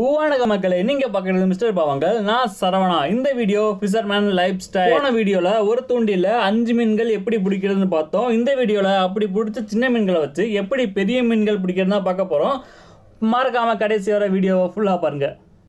வணக்க மக்களே நீங்க பார்க்கறது மிஸ்டர் பாவங்கள் நான் சரவணா இந்த வீடியோ ஃபிஷர்மேன் லைஃப் ஸ்டைல் போன வீடியோல ஒரு தூண்டில அஞ்சு மீன்கள் எப்படி பிடிக்கிறதுன்னு பார்த்தோம் இந்த வீடியோல அப்படி பிடிச்ச சின்ன மீன்களை வச்சு எப்படி பெரிய மீன்கள் பிடிக்கிறதுனா பார்க்க போறோம் மறக்காம கடைசி வர வீடியோவை ஃபுல்லா பாருங்க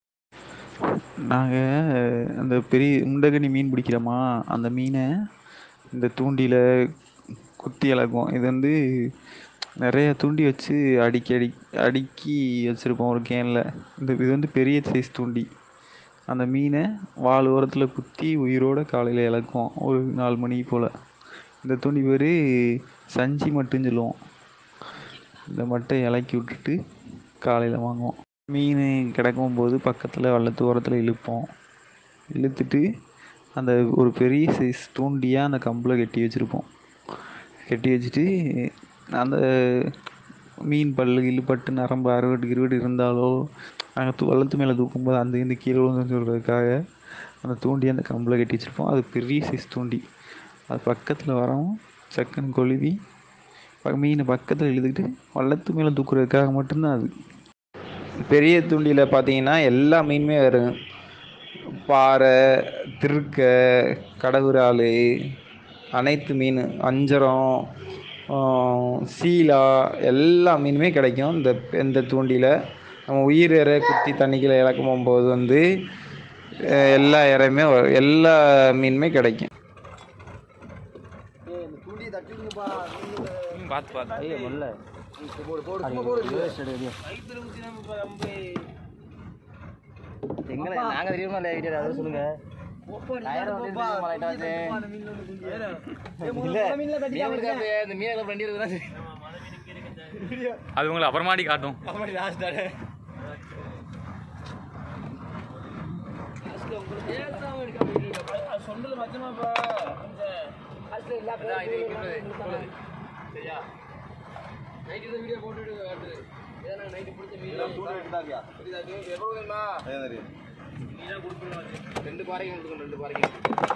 நாங்கள் அந்த பெரிய முண்டகனி மீன் பிடிக்கிறோமா அந்த மீனை இந்த தூண்டியில் குத்தி இழக்குவோம் இது வந்து நிறைய தூண்டி வச்சு அடுக்கி அடி அடுக்கி வச்சுருப்போம் ஒரு கேனில் இந்த இது வந்து பெரிய சைஸ் தூண்டி அந்த மீனை வால் ஓரத்தில் குத்தி உயிரோட காலையில் இழக்குவோம் ஒரு நாலு மணி போல் இந்த தூண்டி பேர் சஞ்சி மட்டுன்னு சொல்லுவோம் இந்த மட்டை இலக்கி விட்டுட்டு காலையில் வாங்குவோம் மீன் கிடக்கும் போது பக்கத்தில் வள்ளத்து ஓரத்தில் இழுப்போம் இழுத்துட்டு அந்த ஒரு பெரிய சைஸ் தூண்டியாக அந்த கம்பில் கட்டி வச்சுருப்போம் கட்டி வச்சுட்டு அந்த மீன் பல்லு இழுப்பட்டு நரம்பு அறுவட்டு கிருவட்டு இருந்தாலோ நாங்கள் தூ வள்ளத்து மேலே தூக்கும்போது அந்த இந்த கீழே விழுந்து சொல்கிறதுக்காக அந்த தூண்டி அந்த கம்பில் கட்டி வச்சுருப்போம் அது பெரிய சைஸ் தூண்டி அது பக்கத்தில் வரவும் சக்குன்னு கொழுவி ப- மீனை பக்கத்தில் இழுத்துக்கிட்டு வள்ளத்து மேலே தூக்குறதுக்காக மட்டும்தான் அது பெரிய தூண்டியில் பார்த்தீங்கன்னா எல்லா மீனுமே வரும் பாறை திருக்க கடவுரால் அனைத்து மீன் அஞ்சரம் ஆஹ், சீலா எல்லா மீனுமே கிடைக்கும் இந்த இந்த தூண்டியில் நம்ம உயிர் இறை குத்தி தண்ணிக்குள்ள இறக்கும் போகும்போது வந்து அஹ், எல்லா இறையுமே வரும். எல்லா மீனுமே கிடைக்கும் பார்த்து பார்த்து எங்களை நாங்க தெரியுமா இல்ல வீடியோ அதை சொல்லுங்க டயர் வந்து தெரியுமா லைட்டா வச்சு இல்ல மீன் எடுக்க அப்படியே இந்த மீன் எடுக்க வண்டி இருக்குதா அது உங்களை அப்புறமாடி காட்டும் அப்படி லாஸ்ட் தானே ரெண்டு பாறைங்க கொடுக்கணும் ரெண்டு பாறைங்க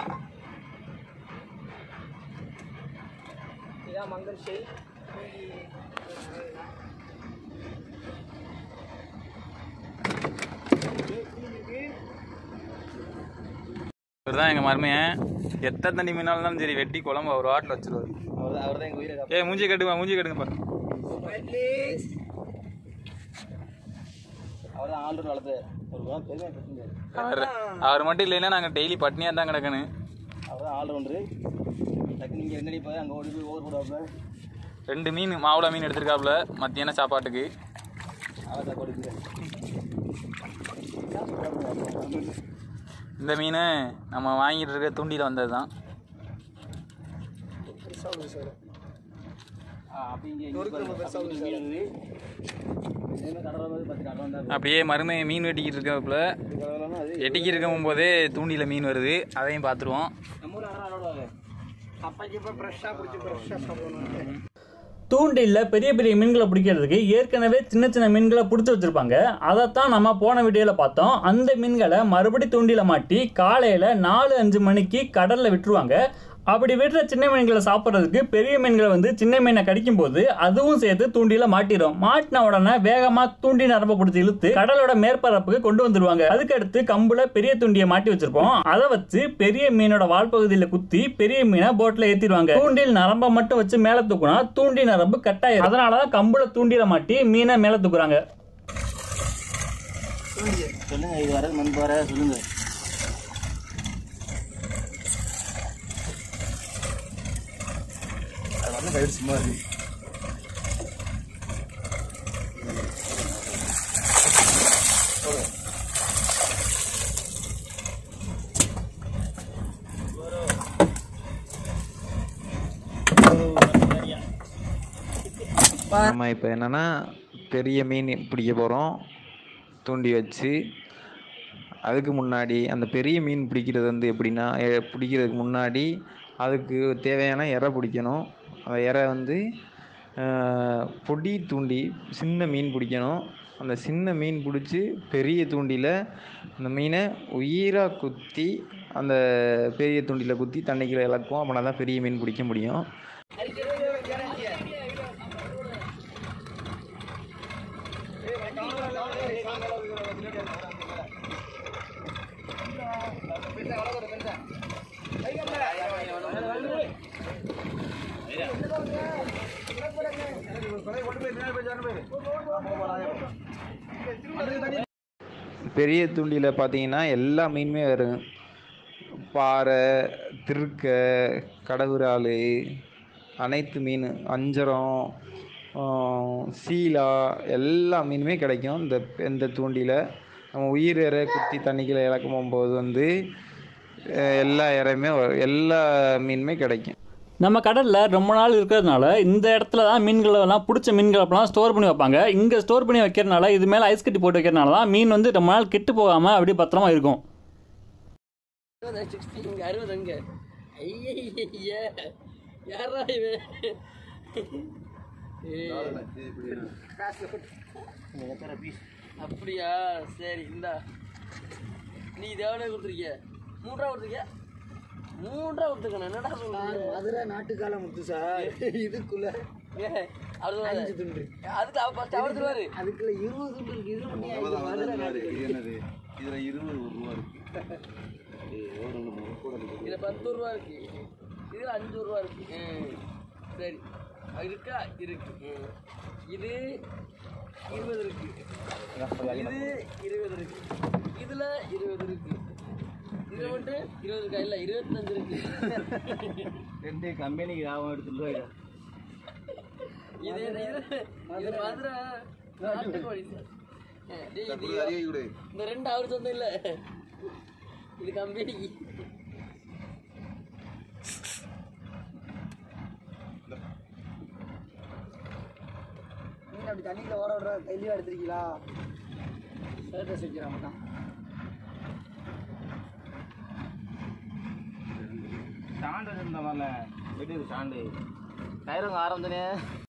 இதான் மங்கல் ஷெய் இவர் தான் எங்கள் மருமையன் எத்தனை தண்ணி மீனாலும் இருந்தாலும் சரி வெட்டி குழம்பு ஒரு வாட்டில் வச்சிருவாரு அவர் தான் அவர் தான் எங்கள் உயிரை ஏய் மூஞ்சி கட்டுங்க மூஞ்சி கட்டுங்க பாரு அவர் தான் ஆல்ரெடி வளர்த்து ஒரு குணம் பெருமையாக பேசுங்க அவர் அவர் மட்டும் இல்லைன்னா நாங்கள் டெய்லி பட்னியாக தான் கிடக்கணும் அவர் தான் ஆல்ரவுண்டரு டக்கு நீங்கள் எங்கடி போய் அங்கே ஓடி போய் ஓவர் போடுவாப்புல ரெண்டு மீன் மாவுளா மீன் எடுத்திருக்காப்புல மத்தியான சாப்பாட்டுக்கு அவர் தான் கொடுக்குது இந்த மீன் நம்ம வாங்கிட்டு இருக்க தூண்டியில் வந்தது தான் அப்படி இங்கே மீன் இதே கடலை மாதிரி பத்து கடலை தான் அப்படியே மருமை மீன் வெட்டிக்கிட்டு இருக்காப்புல அது வெட்டிக்கிட்டு இருக்கும் போதே தூண்டியில் மீன் வருது அதையும் பார்த்துருவோம் நம்ம ஊர் அடை அடை அப்பைக்கு இப்போ ஃப்ரெஷ்ஷாக பிடிச்சி ஃப்ரெஷ்ஷாக சாப்பிடணும் தூண்டில்ல பெரிய பெரிய மீன்களை பிடிக்கிறதுக்கு ஏற்கனவே சின்ன சின்ன மீன்களை பிடிச்சி வச்சிருப்பாங்க அதைத்தான் நம்ம போன வீடியோவில் பார்த்தோம் அந்த மீன்களை மறுபடி தூண்டில மாட்டி காலையில் நாலு அஞ்சு மணிக்கு கடலில் விட்டுருவாங்க அப்படி விடுற சின்ன மீன்களை சாப்பிட்றதுக்கு பெரிய மீன்களை வந்து சின்ன மீனை கடிக்கும் போது அதுவும் சேர்த்து தூண்டில மாட்டிடும் மாட்டின உடனே வேகமா தூண்டி நரம்ப பிடிச்சி இழுத்து கடலோட மேற்பரப்புக்கு கொண்டு வந்துருவாங்க அதுக்கடுத்து கம்புல பெரிய தூண்டியை மாட்டி வச்சிருப்போம் அதை வச்சு பெரிய மீனோட வால்பகுதியில குத்தி பெரிய மீனை போட்ல ஏத்திடுவாங்க தூண்டில் நரம்ப மட்டும் வச்சு மேல தூக்குனா தூண்டி நரம்பு கட்டாயிரும் அதனாலதான் கம்புல தூண்டில மாட்டி மீனை மேல தூக்குறாங்க சொல்லுங்க இது வர மண் பாறை சொல்லுங்க அது வந்து கயிறு சும்மா இருக்கு நம்ம இப்போ என்னென்னா பெரிய மீன் பிடிக்க போகிறோம் தூண்டி வச்சு அதுக்கு முன்னாடி அந்த பெரிய மீன் பிடிக்கிறது வந்து எப்படின்னா எ- பிடிக்கிறதுக்கு முன்னாடி அதுக்கு தேவையான இறை பிடிக்கணும் அந்த இறை வந்து ஆஹ், பொடி தூண்டி சின்ன மீன் பிடிக்கணும் அந்த சின்ன மீன் பிடிச்சி பெரிய தூண்டியில் அந்த மீனை உயிராக குத்தி அந்த பெரிய தூண்டியில் குத்தி தண்ணிக்குள்ள இழக்கும் அப்படின்னா தான் பெரிய மீன் பிடிக்க முடியும் ஆ பெரிய தூண்டியில் பார்த்தீங்கன்னா எல்லா மீனுமே வரும் பாறை திருக்க கடவுரால் அனைத்து மீன் அஞ்சரம் ஆஹ், சீலா எல்லா மீனுமே கிடைக்கும் இந்த இந்த தூண்டியில் நம்ம உயிர் இறை குத்தி தண்ணிக்குள்ள இறக்கும் போகும்போது வந்து அஹ், எல்லா இறையுமே வரும் எல்லா மீனுமே கிடைக்கும் நம்ம கடலில் ரொம்ப நாள் இருக்கிறதுனால இந்த இடத்துல தான் மீன்களை எல்லாம் பிடிச்ச மீன்கள் அப்பெல்லாம் ஸ்டோர் பண்ணி வைப்பாங்க இங்கே ஸ்டோர் பண்ணி வைக்கிறனால இது மேலே ஐஸ் கட்டி போட்டு வைக்கிறனால தான் மீன் வந்து ரொம்ப நாள் கெட்டு போகாமல் அப்படியே பத்திரமா இருக்கும் சிக்ஸ்டி இங்கே அறுபது அங்கே ஐய யாரா இவன் அப்படியா சரி இந்தா நீ தேவனே கொடுத்துருக்கிய மூன்றா கொடுத்துருக்கிய மூன்றா கொடுத்துருக்கணும் என்னடா சொல்லுங்க மதுரை நாட்டுக்கால முத்து சார் இதுக்குள்ள அவர் அஞ்சு துண்டு அதுக்கு அவர் ஃபஸ்ட் அவர் சொல்லுவாரு அதுக்குள்ள இருபது துண்டு இருக்கு இது பண்ணி ஐந்து மதுரை நாட்டுக்கால். இதுல பத்து ரூபா இருக்கு இதுல அஞ்சு ரூபா இருக்கு ம். சரி அது இருக்கா இருக்கு ம். இது இருபது இருக்கு இது இருபது இருக்கு இதுல இருபது இருக்கு இதுல மட்டும் இருபது இருக்கா இல்ல இருபத்தஞ்சு இருக்கு ரெண்டு கம்பெனிக்கு லாபம் எடுத்துட்டு இது இது இது மதுரை நாட்டுக்கோழி சார். ஆ, டேய், இது இந்த ரெண்டு அவர் சொந்தம் இல்ல இது கம்பெனிக்கு நீங்க அப்படி தண்ணியில ஓட விடுற தெளிவா எடுத்திருக்கீங்களா ஸ்டேட்டஸ் வைக்கிறான் மட்டும் ஸ்டாண்டு இருந்த வரல வெட்டி ஸ்டாண்டு டயருங்க ஆரம்பிச்சனே